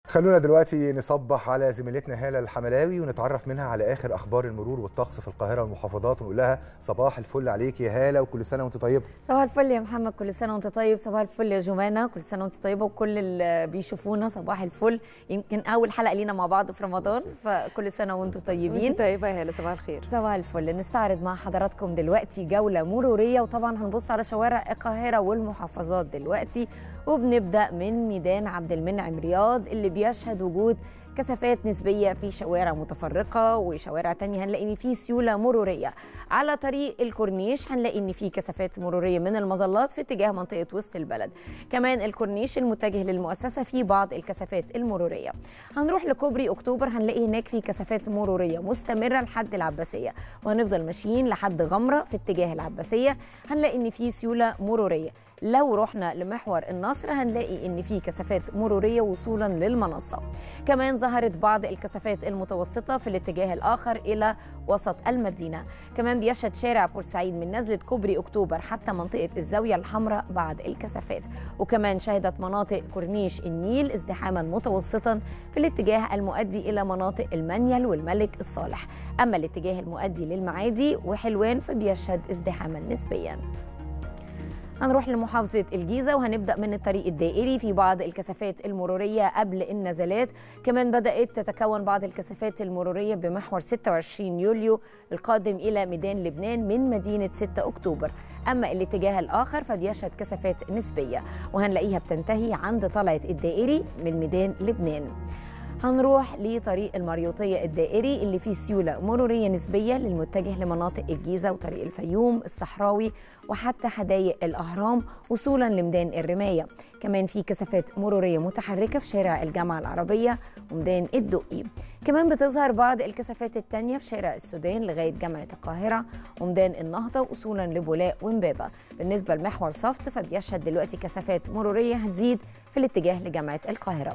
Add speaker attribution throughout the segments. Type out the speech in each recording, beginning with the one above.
Speaker 1: خلونا دلوقتي نصبح على زميلتنا هالة الحملاوي ونتعرف منها على آخر أخبار المرور والطقس في القاهرة والمحافظات ونقول لها صباح الفل عليك يا هالة وكل سنة وأنت طيبة
Speaker 2: صباح الفل يا محمد كل سنه وانت طيب صباح الفل يا جمانه كل سنه وانت طيبه وكل اللي بيشوفونا صباح الفل يمكن اول حلقه لينا مع بعض في رمضان فكل سنه وانتم طيبين
Speaker 3: وانت طيبه يا هلا صباح الخير
Speaker 2: صباح الفل نستعرض مع حضراتكم دلوقتي جوله مروريه وطبعا هنبص على شوارع القاهره والمحافظات دلوقتي وبنبدا من ميدان عبد المنعم رياض اللي بيشهد وجود كثافات نسبيه في شوارع متفرقه وشوارع تانية هنلاقي ان في سيوله مروريه على طريق الكورنيش هنلاقي ان في كثافات مروريه من المظلات في اتجاه منطقه وسط البلد كمان الكورنيش المتجه للمؤسسه في بعض الكثافات المروريه هنروح لكوبري اكتوبر هنلاقي هناك في كثافات مروريه مستمره لحد العباسيه وهنفضل ماشيين لحد غمره في اتجاه العباسيه هنلاقي ان في سيوله مروريه لو رحنا لمحور النصر هنلاقي ان في كثافات مروريه وصولا للمنصه كمان ظهرت بعض الكثافات المتوسطه في الاتجاه الاخر الى وسط المدينه كمان بيشهد شارع بورسعيد من نزله كوبري اكتوبر حتى منطقه الزاويه الحمراء بعد الكثافات وكمان شهدت مناطق كورنيش النيل ازدحاما متوسطا في الاتجاه المؤدي الى مناطق المنيل والملك الصالح اما الاتجاه المؤدي للمعادي وحلوان فبيشهد ازدحاما نسبيا هنروح لمحافظة الجيزة وهنبدأ من الطريق الدائري في بعض الكثافات المرورية قبل النزلات كمان بدأت تتكون بعض الكثافات المرورية بمحور 26 يوليو القادم إلى ميدان لبنان من مدينة 6 أكتوبر أما الاتجاه الآخر فبيشهد كثافات نسبية وهنلاقيها بتنتهي عند طلعة الدائري من ميدان لبنان هنروح لطريق المريوطية الدائري اللي فيه سيولة مرورية نسبية للمتجه لمناطق الجيزة وطريق الفيوم الصحراوي وحتى حدائق الأهرام وصولا لميدان الرماية كمان في كثافات مرورية متحركة في شارع الجامعة العربية وميدان الدقي كمان بتظهر بعض الكثافات التانية في شارع السودان لغاية جامعة القاهرة وميدان النهضة وصولا لبولاق ومبابة بالنسبة لمحور صفت فبيشهد دلوقتي كثافات مرورية هتزيد في الاتجاه لجامعة القاهرة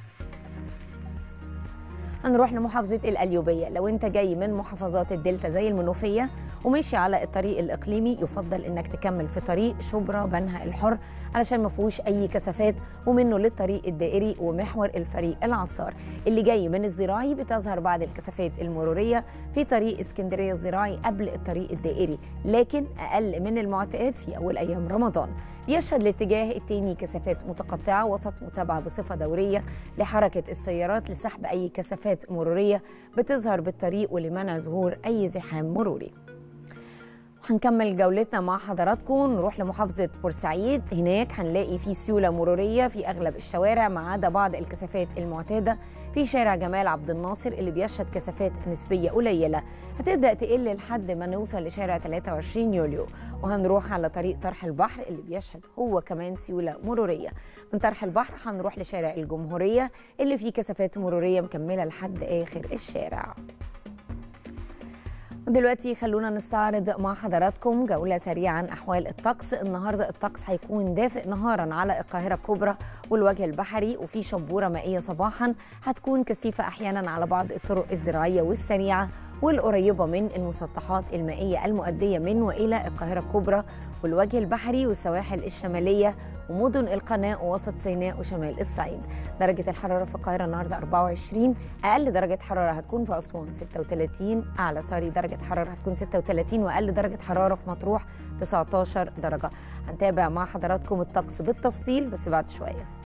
Speaker 2: هنروح لمحافظة القليوبية لو انت جاي من محافظات الدلتا زي المنوفية وماشي على الطريق الإقليمي يفضل انك تكمل في طريق شبرا بنها الحر علشان ما فيهوش أي كثافات ومنه للطريق الدائري ومحور الفريق العصار اللي جاي من الزراعي بتظهر بعض الكثافات المرورية في طريق اسكندرية الزراعي قبل الطريق الدائري لكن أقل من المعتاد في أول أيام رمضان يشهد الاتجاه الثاني كثافات متقطعة وسط متابعة بصفة دورية لحركة السيارات لسحب أي كثافات مرورية بتظهر بالطريق ولمنع ظهور أي زحام مروري هنكمل جولتنا مع حضراتكم نروح لمحافظة بورسعيد هناك هنلاقي في سيولة مرورية في أغلب الشوارع ما عدا بعض الكثافات المعتادة في شارع جمال عبد الناصر اللي بيشهد كثافات نسبية قليلة هتبدأ تقل لحد ما نوصل لشارع 23 يوليو وهنروح على طريق طرح البحر اللي بيشهد هو كمان سيولة مرورية من طرح البحر هنروح لشارع الجمهورية اللي فيه كثافات مرورية مكملة لحد آخر الشارع دلوقتي خلونا نستعرض مع حضراتكم جولة سريعة عن أحوال الطقس النهاردة الطقس هيكون دافئ نهارا على القاهرة الكبرى والوجه البحري وفي شبورة مائية صباحا هتكون كثيفة أحيانا على بعض الطرق الزراعية والسريعة والقريبة من المسطحات المائية المؤدية من وإلى القاهرة الكبرى والوجه البحري والسواحل الشمالية ومدن القناة ووسط سيناء وشمال الصعيد درجة الحرارة في القاهرة النهاردة 24 أقل درجة حرارة هتكون في أسوان 36 أعلى سوري درجة حرارة هتكون 36 وأقل درجة حرارة في مطروح 19 درجة هنتابع مع حضراتكم الطقس بالتفصيل بس بعد شوية